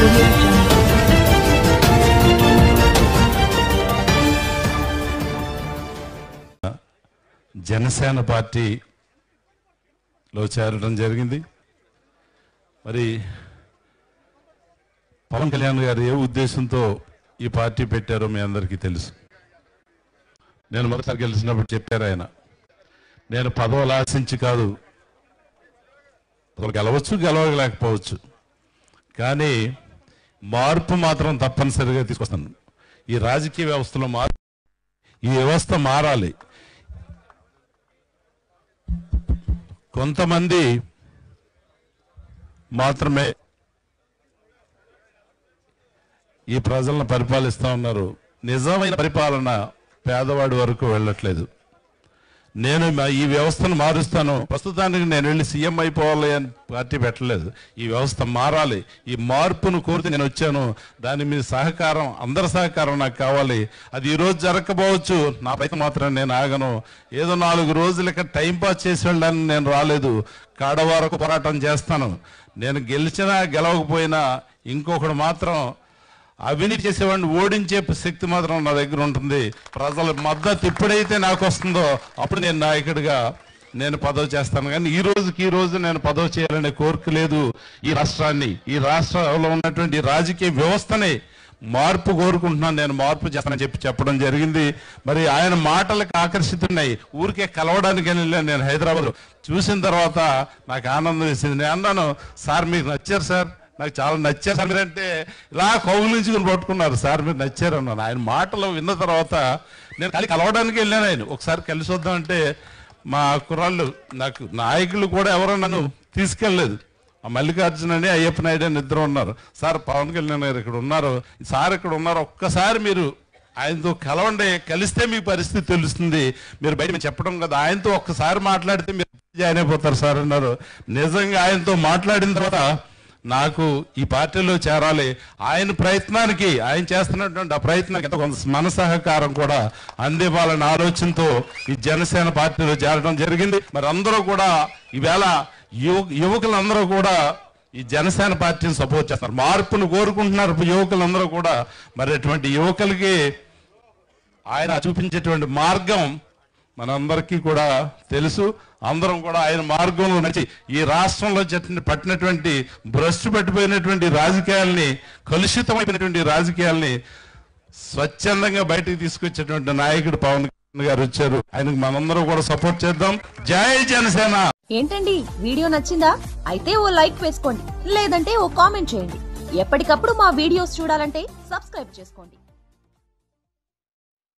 audio jungle. Janasena పార్టీలో చేరడం జరిగింది మరి పవన్ కళ్యాణ్ గారు ఏ ఉద్దేశంతో ఈ పార్టీ పెట్టారో మీ అందరికీ తెలుసు నేను మొదటిసారి గెలిచినప్పుడు చెప్పారు ఆయన నేను పదవులు ఆశించి కాదు పదవులు గెలవచ్చు గెలవలేకపోవచ్చు కానీ మార్పు మాత్రం తప్పనిసరిగా తీసుకొస్తాను ఈ రాజకీయ వ్యవస్థలో మార్పు ఈ వ్యవస్థ మారాలి కొంతమంది మాత్రమే ఈ ప్రజలను పరిపాలిస్తా ఉన్నారు నిజమైన పరిపాలన పేదవాడి వరకు వెళ్ళట్లేదు నేను మా- ఈ వ్యవస్థను మారుస్తాను ప్రస్తుతానికి నేను వెళ్ళి సీఎం అయిపోవాలి అని పార్టీ పెట్టలేదు ఈ వ్యవస్థ మారాలి ఈ మార్పును కోరితే నేను వచ్చాను దాని మీద సహకారం అందరి సహకారం నాకు కావాలి అది ఈ రోజు జరగకపోవచ్చు నా ప్రయత్నం మాత్రం నేను ఆగను ఏదో నాలుగు రోజులకి టైం పాస్ చేసి వెళ్ళడానికి నేను రాలేదు కాడ వరకు పోరాటం చేస్తాను నేను గెలిచినా గెలవకపోయినా ఇంకొకడు మాత్రం అవినీతి చేసేవాడిని ఓడించే శక్తి మాత్రం నా దగ్గర ఉంటుంది ప్రజల మద్దతు ఎప్పుడైతే నాకు వస్తుందో అప్పుడు నేను నాయకుడిగా నేను పదవి చేస్తాను కానీ ఈ రోజుకి ఈ రోజు నేను పదవి చేయాలనే కోరిక లేదు ఈ రాష్ట్రాన్ని ఈ రాష్ట్రంలో ఉన్నటువంటి రాజకీయ వ్యవస్థని మార్పు కోరుకుంటున్నాను నేను మార్పు చేస్తానని చెప్పి చెప్పడం జరిగింది మరి ఆయన మాటలకు ఆకర్షితున్నాయి ఊరికే కలవడానికి వెళ్ళాను నేను హైదరాబాద్ చూసిన తర్వాత నాకు ఆనందం వేసింది నేను అన్నాను సార్ మీకు నచ్చారు సార్ నాకు చాలా నచ్చారు సార్ మీరంటే ఇలా కౌగులించుకుని పట్టుకున్నారు సార్ మీరు నచ్చారు అన్నాను ఆయన మాటలు విన్న తర్వాత నేను కలిసి కలవడానికి వెళ్ళాను ఆయన ఒకసారి కలిసి వద్దామంటే మా కుర్రాళ్ళు నాకు నాయకులు కూడా ఎవరో నన్ను తీసుకెళ్ళలేదు ఆ మల్లికార్జున అని అయ్యప్ప నాయుడు అని ఇద్దరు ఉన్నారు సార్ పవన్ కళ్యాణ్ గారు ఇక్కడ ఉన్నారు సార్ ఇక్కడ ఉన్నారు ఒక్కసారి మీరు ఆయనతో కలవండి కలిస్తే మీ పరిస్థితి తెలుస్తుంది మీరు బయట మేము చెప్పడం కదా ఆయనతో ఒక్కసారి మాట్లాడితే మీరు జాయిన్ అయిపోతారు సార్ అన్నారు నిజంగా ఆయనతో మాట్లాడిన తర్వాత నాకు ఈ పార్టీలో చేరాలి ఆయన ప్రయత్నానికి ఆయన చేస్తున్నటువంటి ఆ ప్రయత్నానికి ఎంతో కొంత మన సహకారం కూడా అందివ్వాలన్న ఆలోచనతో ఈ జనసేన పార్టీలో చేరడం జరిగింది మరి అందరూ కూడా ఈవేళ యువ యువకులందరూ కూడా ఈ జనసేన పార్టీని సపోర్ట్ చేస్తారు మార్పును కోరుకుంటున్నారు యువకులందరూ కూడా మరి అటువంటి యువకులకి ఆయన చూపించేటువంటి మార్గం మనందరికీ కూడా తెలుసు అందరం కూడా ఆయన మార్గంలో నడిచి ఈ రాష్ట్రంలో చెట్టిన పట్టినటువంటి భ్రష్టు పట్టిపోయినటువంటి రాజకీయాల్ని కలుషితమైనటువంటి రాజకీయాల్ని స్వచ్ఛందంగా బయటకు తీసుకొచ్చేటువంటి నాయకుడు పవన్ కళ్యాణ్ గారు వచ్చారు ఆయనకు మనందరం కూడా సపోర్ట్ చేద్దాం జై జనసేన ఏంటండి వీడియో నచ్చిందా అయితే ఓ లైక్ వేసుకోండి లేదంటే ఓ కామెంట్ చేయండి ఎప్పటికప్పుడు మా వీడియోస్ చూడాలంటే సబ్స్క్రైబ్ చేసుకోండి